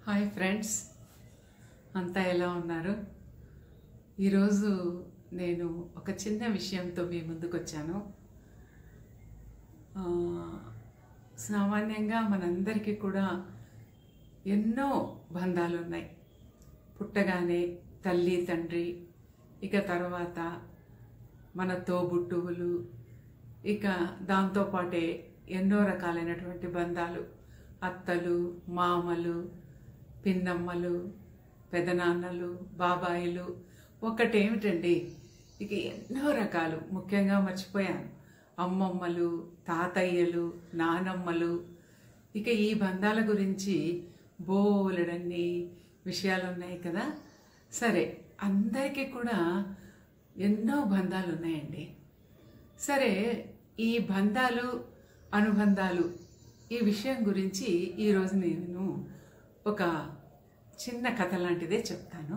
hi friends అంతా ఎలా ఉన్నారు ఈరోజు నేను ఒక చిన్న విషయంతో మీ ముందుకు వచ్చాను ఆ, సామాన్యంగా మనందరికీ కూడా ఎన్నో బంధాలు ఉన్నాయి పుట్టగానే తల్లి తండ్రి ఇక తర్వాత మన తోబుట్టువులు ఇక దాంతోపాటే ఎన్నో రకాలైనటువంటి బంధాలు అత్తలు మామలు పిన్నమ్మలు పెదనాన్నలు బాబాయిలు ఒకటేమిటండి ఇక ఎన్నో రకాలు ముఖ్యంగా మర్చిపోయాను అమ్మమ్మలు తాతయ్యలు నానమ్మలు ఇక ఈ బంధాల గురించి బోలెడన్ని విషయాలు ఉన్నాయి కదా సరే అందరికీ కూడా ఎన్నో బంధాలు ఉన్నాయండి సరే ఈ బంధాలు అనుబంధాలు ఈ విషయం గురించి ఈరోజు నేను ఒక చిన్న కథ లాంటిదే చెప్తాను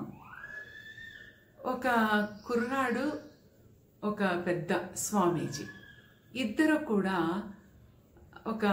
ఒక కుర్రాడు ఒక పెద్ద స్వామీజీ ఇద్దరు కూడా ఒక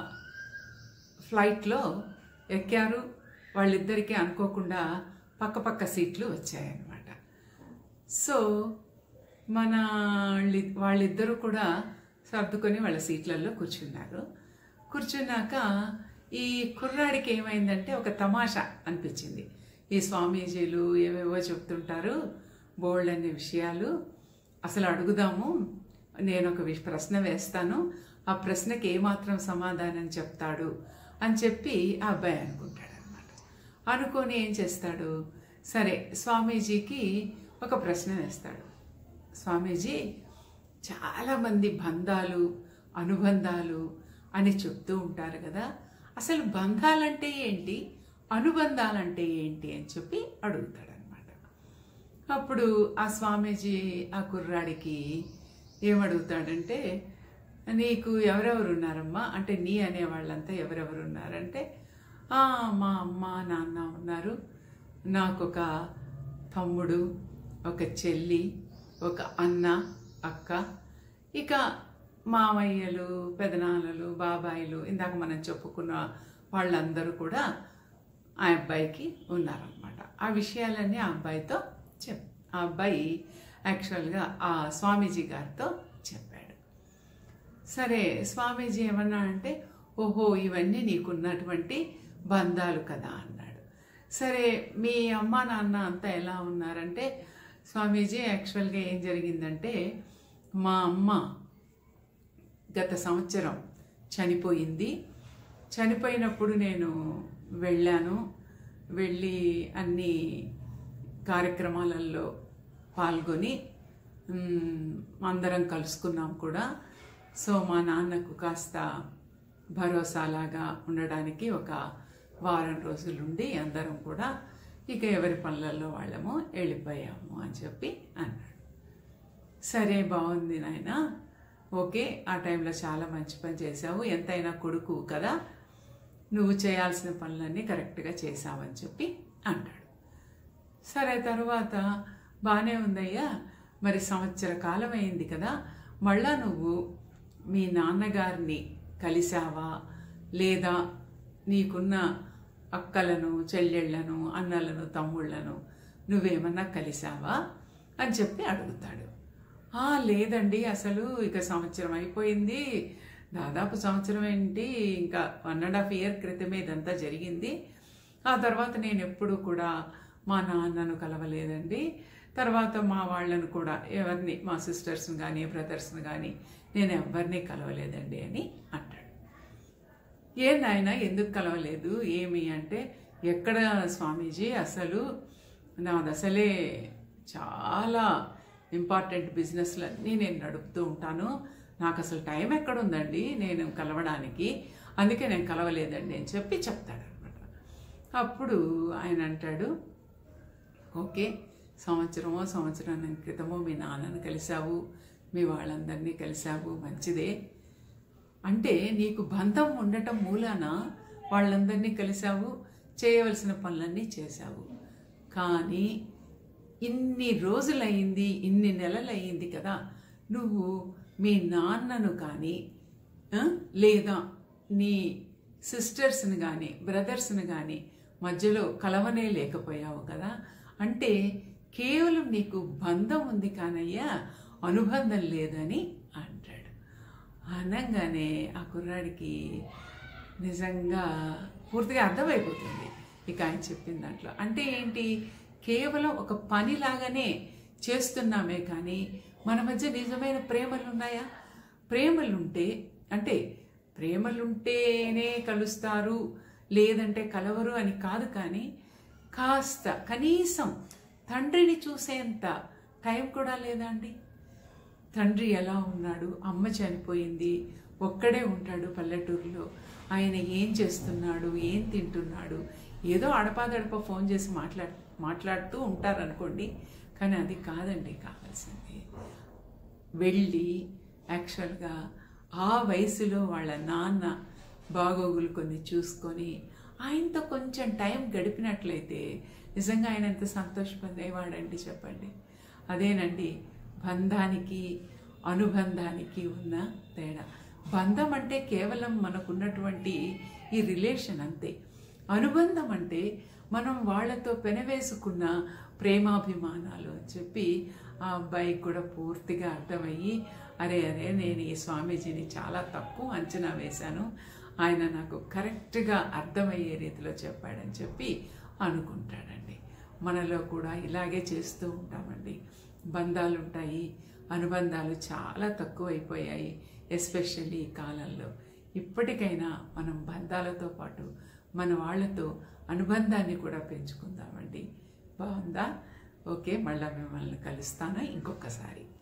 ఫ్లైట్లో ఎక్కారు వాళ్ళిద్దరికీ అనుకోకుండా పక్క పక్క సీట్లు వచ్చాయన్నమాట సో మన వాళ్ళి- వాళ్ళిద్దరూ కూడా సర్దుకొని వాళ్ళ సీట్లలో కూర్చున్నారు కూర్చున్నాక ఈ కుర్రాడికి ఏమైందంటే ఒక తమాషా అనిపించింది ఈ స్వామీజీలు ఏవేవో చెప్తుంటారు బోల్డ్ అనే విషయాలు అసలు అడుగుదాము నేను ఒక విష- ప్రశ్న వేస్తాను ఆ ప్రశ్నకి ఏమాత్రం సమాధానం చెప్తాడు అని చెప్పి ఆ అబ్బాయి అనుకుంటాడు అనమాట అనుకొని ఏం చేస్తాడు సరే స్వామీజీకి ఒక ప్రశ్న వేస్తాడు స్వామీజీ చాలామంది బంధాలు అనుబంధాలు అని చెప్తూ ఉంటారు కదా అసలు బంధాలంటే ఏంటి అనుబంధాలంటే ఏంటి అని చెప్పి అడుగుతాడనమాట అప్పుడు ఆ స్వామీజీ ఆ కుర్రాడికి ఏమడుగుతాడంటే నీకు ఎవరెవరు ఉన్నారమ్మా అంటే నీ అనే వాళ్ళంతా ఎవరెవరు ఉన్నారంటే "ఆ, మా అమ్మ నాన్న ఉన్నారు నాకు ఒక తమ్ముడు ఒక చెల్లి ఒక అన్న అక్క ఇక మామయ్యలు పెదనాన్నలు బాబాయిలు ఇందాక మనం చెప్పుకున్న వాళ్ళందరూ కూడా ఆ అబ్బాయికి ఉన్నారనమాట ఆ విషయాలన్నీ ఆ అబ్బాయితో చెప్ ఆ అబ్బాయి యాక్చువల్గా ఆ స్వామీజీ గారితో చెప్పాడు సరే స్వామీజీ ఏమన్నా అంటే ఓహో ఇవన్నీ నీకున్నటువంటి బంధాలు కదా అన్నాడు సరే మీ అమ్మ నాన్న అంతా ఎలా ఉన్నారంటే స్వామీజీ యాక్చువల్గా ఏం జరిగిందంటే మా అమ్మ గత సంవత్సరం చనిపోయింది చనిపోయినప్పుడు నేను వెళ్ళాను వెళ్ళి అన్ని కార్యక్రమాలలో పాల్గొని మ్, అందరం కలుసుకున్నాం కూడా సో మా నాన్నకు కాస్త భరోసాలాగా ఉండడానికి ఒక వారం రోజులుండి అందరం కూడా ఇక ఎవరి పనులలో వాళ్ళము వెళ్ళిపోయాము అని చెప్పి అన్నాడు సరే బాగుంది నాయన ఓకే ఆ టైంలో చాలా మంచి పని చేశావు ఎంతైనా కొడుకు కదా నువ్వు చేయాల్సిన పనులన్నీ కరెక్ట్గా చేశావని చెప్పి అంటాడు సరే తర్వాత బాగానే ఉందయ్యా మరి సంవత్సర కాలం అయింది కదా మళ్ళా నువ్వు మీ నాన్నగారిని కలిశావా లేదా నీకున్న అక్కలను చెల్లెళ్లను అన్నలను తమ్ముళ్లను నువ్వేమన్నా కలిశావా అని చెప్పి అడుగుతాడు "ఆ, లేదండి అసలు ఇక సంవత్సరం అయిపోయింది దాదాపు సంవత్సరం ఏంటి ఇంకా వన్ అండ్ హాఫ్ ఇయర్ క్రితమే ఇదంతా జరిగింది ఆ తర్వాత నేను ఎప్పుడు కూడా మా నాన్నను కలవలేదండి తర్వాత మా వాళ్ళను కూడా ఎవరిని మా సిస్టర్స్ని కానీ బ్రదర్స్ని కానీ నేను ఎవరిని కలవలేదండి అని అంటాడు ఏ నాయన ఎందుకు కలవలేదు ఏమి అంటే ఎక్కడ స్వామీజీ అసలు నాది అసలే చాలా ఇంపార్టెంట్ బిజినెస్లన్నీ నేను నడుపుతూ ఉంటాను నాకు అసలు టైం ఎక్కడుందండి నేను కలవడానికి అందుకే నేను కలవలేదండి అని చెప్పి చెప్తాడనమాట అప్పుడు ఆయన అంటాడు ఓకే సంవత్సరమో సంవత్సరం క్రితమో మీ నాన్నను కలిశావు మీ వాళ్ళందరినీ కలిశావు మంచిదే అంటే నీకు బంధం ఉండటం మూలాన వాళ్ళందరినీ కలిశావు చేయవలసిన పనులన్నీ చేశావు కానీ ఇన్ని రోజులయ్యింది ఇన్ని నెలలయ్యింది కదా నువ్వు మీ నాన్నను కానీ ఆ, లేదా నీ సిస్టర్స్ని కానీ బ్రదర్స్ని కానీ మధ్యలో కలవనే లేకపోయావు కదా అంటే కేవలం నీకు బంధం ఉంది కానయ్యా అనుబంధం లేదని అంటాడు అనగానే ఆ కుర్రాడికి నిజంగా పూర్తిగా అర్థమైపోతుంది ఇక ఆయన చెప్పిన దాంట్లో అంటే ఏంటి కేవలం ఒక పనిలాగానే చేస్తున్నామే కానీ మన మధ్య నిజమైన ప్రేమలు ఉన్నాయా ప్రేమలుంటే అంటే ప్రేమలుంటేనే కలుస్తారు లేదంటే కలవరు అని కాదు కానీ కాస్త కనీసం తండ్రిని చూసేంత టైం కూడా లేదా అండి తండ్రి ఎలా ఉన్నాడు అమ్మ చనిపోయింది ఒక్కడే ఉంటాడు పల్లెటూరులో ఆయన ఏం చేస్తున్నాడు ఏం తింటున్నాడు ఏదో అడపాదడప ఫోన్ చేసి మాట్లాడు మాట్లాడుతూ ఉంటారనుకోండి కానీ అది కాదండి కావాల్సింది వెళ్ళి యాక్చువల్గా ఆ వయసులో వాళ్ళ నాన్న బాగోగులు కొన్ని చూసుకొని ఆయనతో కొంచెం టైం గడిపినట్లయితే నిజంగా ఆయన ఎంత సంతోషపడేవాడండి చెప్పండి అదేనండి బంధానికి అనుబంధానికి ఉన్న తేడా బంధం అంటే కేవలం మనకున్నటువంటి ఈ రిలేషన్ అంతే అనుబంధం అంటే మనం వాళ్ళతో పెనవేసుకున్న ప్రేమాభిమానాలు అని చెప్పి ఆ అబ్బాయికి కూడా పూర్తిగా అర్థమయ్యి అరే అరే నేను ఈ స్వామీజీని చాలా తక్కువ అంచనా వేశాను ఆయన నాకు కరెక్ట్గా అర్థమయ్యే రీతిలో చెప్పాడని చెప్పి అనుకుంటాడండి మనలో కూడా ఇలాగే చేస్తూ ఉంటామండి బంధాలు ఉంటాయి అనుబంధాలు చాలా తక్కువైపోయాయి ఎస్పెషల్లీ ఈ కాలంలో ఇప్పటికైనా మనం బంధాలతో పాటు మన వాళ్ళతో అనుబంధాన్ని కూడా పెంచుకుందామండి బాగుందా ఓకే మళ్ళీ మిమ్మల్ని కలుస్తాను ఇంకొకసారి